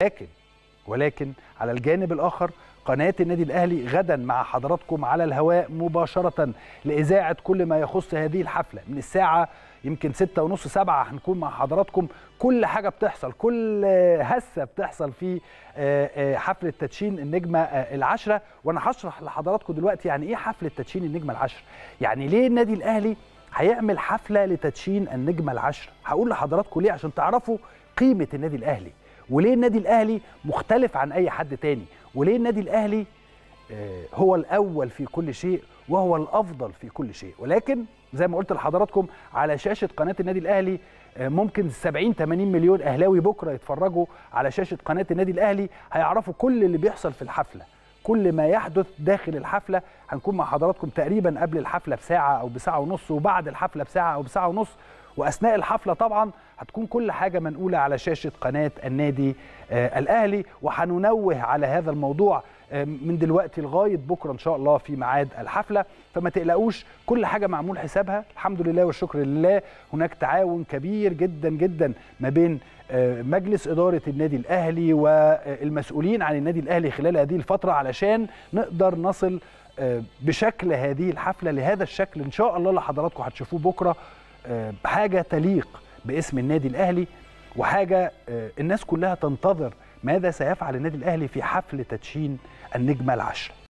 لكن ولكن على الجانب الاخر قناه النادي الاهلي غدا مع حضراتكم على الهواء مباشره لاذاعه كل ما يخص هذه الحفله من الساعه يمكن ستة ونص سبعة هنكون مع حضراتكم كل حاجة بتحصل كل هسة بتحصل في حفلة تدشين النجمة العشرة وأنا هشرح لحضراتكم دلوقتي يعني إيه حفلة تدشين النجمة العشرة يعني ليه النادي الأهلي هيعمل حفلة لتدشين النجمة العشرة هقول لحضراتكم ليه عشان تعرفوا قيمة النادي الأهلي وليه النادي الأهلي مختلف عن أي حد تاني وليه النادي الأهلي هو الأول في كل شيء وهو الأفضل في كل شيء ولكن زي ما قلت لحضراتكم على شاشة قناة النادي الأهلي ممكن 70 80 مليون أهلاوي بكرة يتفرجوا على شاشة قناة النادي الأهلي هيعرفوا كل اللي بيحصل في الحفلة كل ما يحدث داخل الحفلة هنكون مع حضراتكم تقريبا قبل الحفلة بساعة أو بساعة ونص وبعد الحفلة بساعة أو بساعة ونص واثناء الحفله طبعا هتكون كل حاجه منقوله على شاشه قناه النادي آه الاهلي وهننوه على هذا الموضوع آه من دلوقتي لغايه بكره ان شاء الله في ميعاد الحفله فما تقلقوش كل حاجه معمول حسابها الحمد لله والشكر لله هناك تعاون كبير جدا جدا ما بين آه مجلس اداره النادي الاهلي والمسؤولين عن النادي الاهلي خلال هذه الفتره علشان نقدر نصل بشكل هذه الحفله لهذا الشكل ان شاء الله اللي حضراتكم هتشوفوه بكره حاجه تليق باسم النادي الاهلي وحاجه الناس كلها تنتظر ماذا سيفعل النادي الاهلي في حفل تدشين النجمه العشره